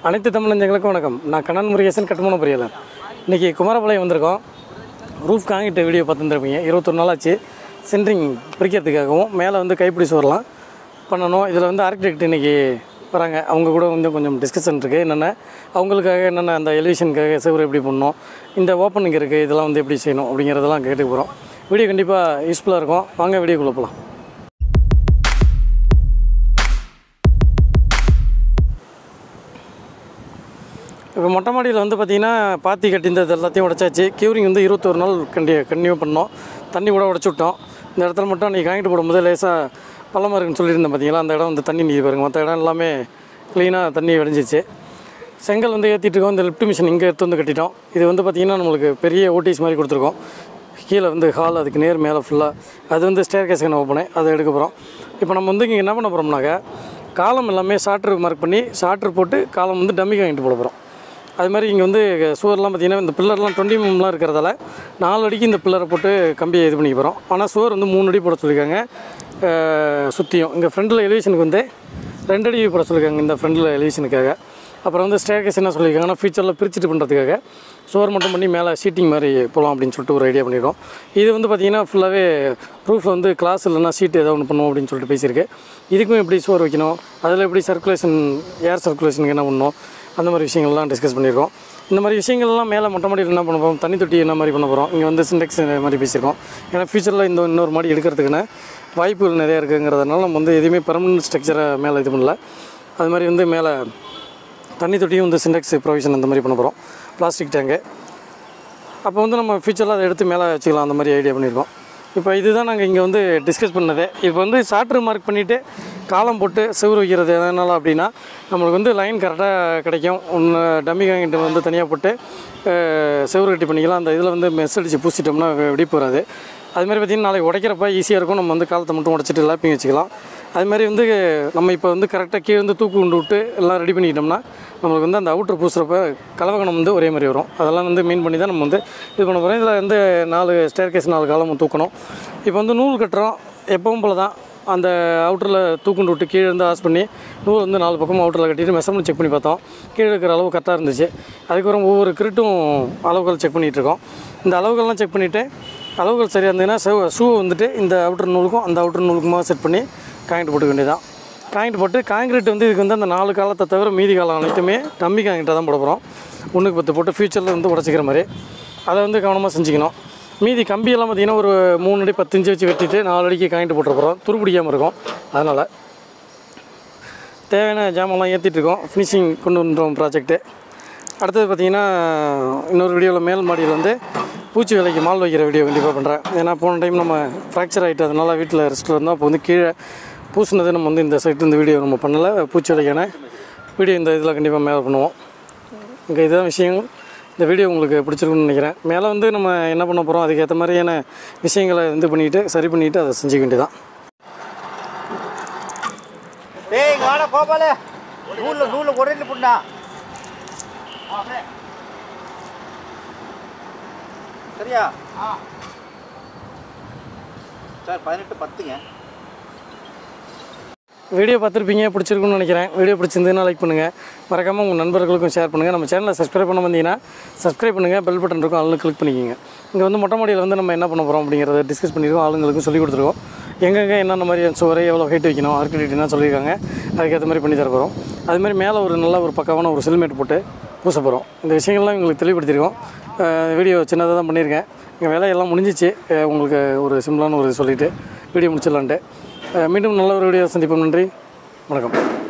அனைத்து தமிழஞ்சங்களுக்கும் வணக்கம் நான் கண்ணன் முருகேசன் கட்டுமான பொறியாளர் இன்றைக்கி குமாரபாளையம் வந்திருக்கோம் ரூஃப் காங்கிட்ட வீடியோ பார்த்துருப்பீங்க இருபத்தொரு நாள் ஆச்சு சென்ட்ரிங் பிரிக்கிறதுக்காகவும் மேலே வந்து கைப்பிடி சோறலாம் பண்ணணும் இதில் வந்து ஆர்கிடெக்ட் இன்றைக்கி வராங்க அவங்க கூட வந்து கொஞ்சம் டிஸ்கஷன் இருக்குது என்னென்ன அவங்களுக்காக என்னென்ன அந்த எலிவேஷனுக்காக செவ்வறு எப்படி பண்ணணும் இந்த ஓப்பனிங் இருக்குது இதெல்லாம் வந்து எப்படி செய்யணும் அப்படிங்கிறதெல்லாம் கேட்டு போகிறோம் வீடியோ கண்டிப்பாக யூஸ்ஃபுல்லாக இருக்கும் வாங்க வீடியோக்குள்ளே போகலாம் இப்போ மொட்டை மாடியில் வந்து பார்த்திங்கன்னா பாத்தி கட்டியிருந்தது எல்லாத்தையும் உடச்சாச்சு கியூரிங் வந்து இருபத்தொரு நாள் கண்டி கண்டினியூ பண்ணோம் தண்ணி கூட உடச்சி விட்டோம் இந்த இடத்துல மட்டும் அன்றைக்கி காங்கிட்டு போடும்போது லேசாக பள்ளமாக இருக்குன்னு சொல்லியிருந்தேன் பார்த்தீங்களா அந்த இடம் வந்து தண்ணி நீதி பாருங்க மற்ற இடம் எல்லாமே க்ளீனாக தண்ணி வடிஞ்சிச்சு செங்கல் வந்து ஏற்றிட்டு இருக்கோம் இந்த லிஃப்ட் மிஷின் இங்கே எடுத்து வந்து கட்டிட்டோம் இது வந்து பார்த்திங்கன்னா நம்மளுக்கு பெரிய ஓடிஸ் மாதிரி கொடுத்துருக்கோம் கீழே வந்து ஹால் அதுக்கு நேர் மேலே ஃபுல்லாக அது வந்து ஸ்டேர் கேஸ் ஓப்பனு அதை எடுக்க போகிறோம் இப்போ நம்ம வந்து இங்கே என்ன பண்ண போகிறோம்னாக்க காலம் எல்லாமே ஷார்ட்ரு மார்க் பண்ணி ஷார்ட்ரு போட்டு காலம் வந்து டம்மி வாங்கிட்டு போட போகிறோம் அது மாதிரி இங்கே வந்து சுவர்லாம் பார்த்திங்கன்னா இந்த பில்லர்லாம் டுவெண்ட்டி எம்எம்லாம் இருக்கிறதால நாலு அடிக்கு இந்த பில்லரை போட்டு கம்பியை இது பண்ணிக்க போகிறோம் ஆனால் சுவர் வந்து மூணு அடி போட சொல்லியிருக்காங்க சுற்றியும் இங்கே ஃப்ரண்டில் எலிவேஷனுக்கு வந்து ரெண்டு அடி போட சொல்லியிருக்காங்க இந்த ஃப்ரண்டில் எலிவேஷனுக்காக அப்புறம் வந்து ஸ்டேர்கேஸ் என்ன சொல்லியிருக்காங்கன்னா ஃபியூச்சரில் பிரிச்சுட்டு பண்ணுறதுக்காக சுவர் மட்டும் பண்ணி மேலே சீட்டிங் மாதிரி போகலாம் அப்படின்னு சொல்லிட்டு ஒரு ஐடியா பண்ணியிருக்கோம் இது வந்து பார்த்திங்கன்னா ஃபுல்லாகவே ரூஃப் வந்து கிளாஸ் இல்லைனா சீட் ஏதோ ஒன்று பண்ணுவோம் அப்படின்னு சொல்லிட்டு பேசியிருக்கு இதுக்கும் எப்படி சுவர் வைக்கணும் அதில் எப்படி சர்க்குலேஷன் ஏர் சர்க்குலேஷனுக்கு என்ன பண்ணணும் அந்த மாதிரி விஷயங்கள்லாம் டிஸ்கஸ் பண்ணியிருக்கோம் இந்த மாதிரி விஷயங்கள்லாம் மேலே மொட்டை மாடியில் என்ன பண்ண போகிறோம் தண்ணி தொட்டி என்ன மாதிரி பண்ண போகிறோம் இங்கே வந்து சிண்டெக்ஸ் மாதிரி பேசியிருக்கோம் ஏன்னா ஃபியூச்சரில் இந்த இன்னொரு மாடி எடுக்கிறதுக்குன்னு வாய்ப்புகள் நிறையா இருக்குங்கிறதுனால நம்ம வந்து எதுவுமே பெர்மனன்ட் ஸ்ட்ரக்சரை மேலே இது பண்ணல அது மாதிரி வந்து மேலே தண்ணி தொட்டியும் வந்து சிண்டெக்ஸ் ப்ரொவிஷன் அந்த மாதிரி பண்ண போகிறோம் பிளாஸ்டிக் டேங்கு அப்போ வந்து நம்ம ஃபியூச்சரில் அதை எடுத்து மேலே வச்சுக்கலாம் அந்த மாதிரி ஐடியா பண்ணியிருக்கோம் இப்போ இதுதான் நாங்கள் இங்கே வந்து டிஸ்கஸ் பண்ணது இப்போ வந்து ஷார்ட்ரு மார்க் பண்ணிவிட்டு காலம் போட்டு செவுறு வைக்கிறது எதனால அப்படின்னா நம்மளுக்கு வந்து லைன் கரெக்டாக கிடைக்கும் ஒன்று டம்மி வாங்கிட்டு வந்து தனியாக போட்டு அஹ், செவுறு கட்டி பண்ணிக்கலாம் அந்த இதில் வந்து மெஸ் அடித்து பூசிட்டோம்னா வெடிப்பு வராது அது மாதிரி பார்த்திங்கன்னா நாளைக்கு உடைக்கிறப்ப ஈஸியாக இருக்கும் நம்ம வந்து காலத்தை மட்டும் உடச்சிட்டு லேப்பிங் வச்சுக்கலாம் அது மாதிரி வந்து நம்ம இப்போ வந்து கரெக்டாக கீழே வந்து தூக்கு கொண்டு விட்டு எல்லாம் ரெடி பண்ணிக்கிட்டோம்னா நம்மளுக்கு வந்து அந்த அவுட்ரு பூசுகிறப்ப கலவகணம் வந்து ஒரே மாதிரி வரும் அதெல்லாம் வந்து மீன் பண்ணி தான் நம்ம வந்து இது பண்ண போகிறோம் இதில் வந்து நாலு ஸ்டேர் கேஸ் நாலு காலமும் தூக்கணும் இப்போ வந்து நூல் கட்டுறோம் எப்பவும் போல தான் அந்த அவுட்டரில் தூக்குண்டு விட்டு கீழே இருந்து ஆஸ் பண்ணி நூல் வந்து நாலு பக்கமும் அவுட்டரில் கட்டிட்டு மெஷர்மெண்ட் செக் பண்ணி பார்த்தோம் கீழே இருக்கிற அளவு கரெக்டாக இருந்துச்சு அதுக்கப்புறம் ஒவ்வொரு கிரிட்டும் அளவுகள் செக் பண்ணிகிட்டு இருக்கோம் இந்த அளவுகள்லாம் செக் பண்ணிவிட்டு அளவுகள் சரியாக இருந்ததுன்னா ஷூ ஷூவை வந்துட்டு இந்த அவுட்டர் நூலுக்கும் அந்த அவுட்டர் நூலுக்குமா செட் பண்ணி காங்கிட்டு போட்டுக்க வேண்டியதான் காங்கிட்டு போட்டு காங்கிரீட் வந்து இதுக்கு வந்து அந்த நாலு காலத்தை தவிர மீதி காலம் அனைத்துமே டம்மி காங்கிட்ட தான் போட போகிறோம் ஒன்றுக்கு பத்து போட்டு ஃப்யூச்சரில் வந்து உடச்சிக்கிற மாதிரி அதை வந்து கவனமாக செஞ்சுக்கணும் மீதி கம்பியெல்லாம் பார்த்திங்கன்னா ஒரு மூணு அடி பத்து இன்ச்சு வச்சு வெட்டிட்டு நாலு அடிக்கு காங்கிட்டு போட்டுற போகிறோம் துருப்பிடிக்காமல் இருக்கும் அதனால் தேவையான ஜாமான்லாம் ஏற்றிட்டு இருக்கோம் ஃபினிஷிங் கொண்டு வந்துட்டோம் ப்ராஜெக்ட்டு அடுத்தது பார்த்திங்கன்னா இன்னொரு வீடியோவில் மேல் மாடியில் வந்து பூச்சி வேலைக்கு மால் வைக்கிற வீடியோ கண்டிப்பாக பண்ணுறேன் ஏன்னா போன டைம் நம்ம ஃப்ராக்சர் ஆகிட்டு அதனால வீட்டில் ரெஸ்ட்டில் இருந்தோம் அப்போ வந்து கீழே பூசினது நம்ம வந்து இந்த சைட்டு இந்த வீடியோ நம்ம பண்ணலை பூச்சி வேலைக்கான வீடியோ இந்த இதில் கண்டிப்பாக மேலே பண்ணுவோம் இங்கே இதுதான் விஷயம் இந்த வீடியோ உங்களுக்கு பிடிச்சிருக்குன்னு நினைக்கிறேன் மேலே வந்து நம்ம என்ன பண்ண போகிறோம் அதுக்கேற்ற மாதிரியான விஷயங்களை இது பண்ணிவிட்டு சரி பண்ணிவிட்டு அதை செஞ்சுக்க வேண்டியதான் டேய் இங்க வாடா கோபால நூல்ல நூல்ல உடனே புண்ணா சரியா சார் பதினெட்டு பத்துங்க வீடியோ பார்த்துருப்பீங்க பிடிச்சிருக்குன்னு நினைக்கிறேன் வீடியோ பிடிச்சிருந்ததுன்னா லைக் பண்ணுங்கள் மறக்காமல் உங்கள் நண்பர்களுக்கும் ஷேர் பண்ணுங்கள் நம்ம சேனலை சப்ஸ்கிரைப் பண்ண வந்தீங்கன்னா சப்ஸ்கிரைப் பண்ணுங்கள் பெல் பட்டன் இருக்கும் அதில் கிளிக் பண்ணிக்கோங்க இங்கே வந்து மொட்டை மாடியில் வந்து நம்ம என்ன பண்ண போகிறோம் அப்படிங்கிறத டிஸ்கஸ் பண்ணியிருக்கோம் ஆளுங்களுக்கும் சொல்லி கொடுத்துருக்கோம் எங்கெங்கே என்னென்ன மாதிரி சுவரை எவ்வளோ ஹைட் வைக்கணும் ஆர்கிடெக்ட் என்ன சொல்லியிருக்காங்க அதுக்கேற்ற மாதிரி பண்ணி தர போகிறோம் அது மாதிரி மேலே ஒரு நல்ல ஒரு பக்கமான ஒரு செல்மேட் போட்டு பூச போகிறோம் இந்த விஷயங்கள்லாம் உங்களுக்கு தெளிவுபடுத்தியிருக்கோம் அஹ் வீடியோ சின்னதாக தான் பண்ணியிருக்கேன் இங்கே வேலையெல்லாம் முடிஞ்சிச்சு அஹ் உங்களுக்கு ஒரு சிம்பிளான ஒரு சொல்லிவிட்டு வீடியோ முடிச்சிடலான்ட்டு அஹ் மீண்டும் நல்ல ஒரு வீடியோ சந்திப்போம் நன்றி வணக்கம்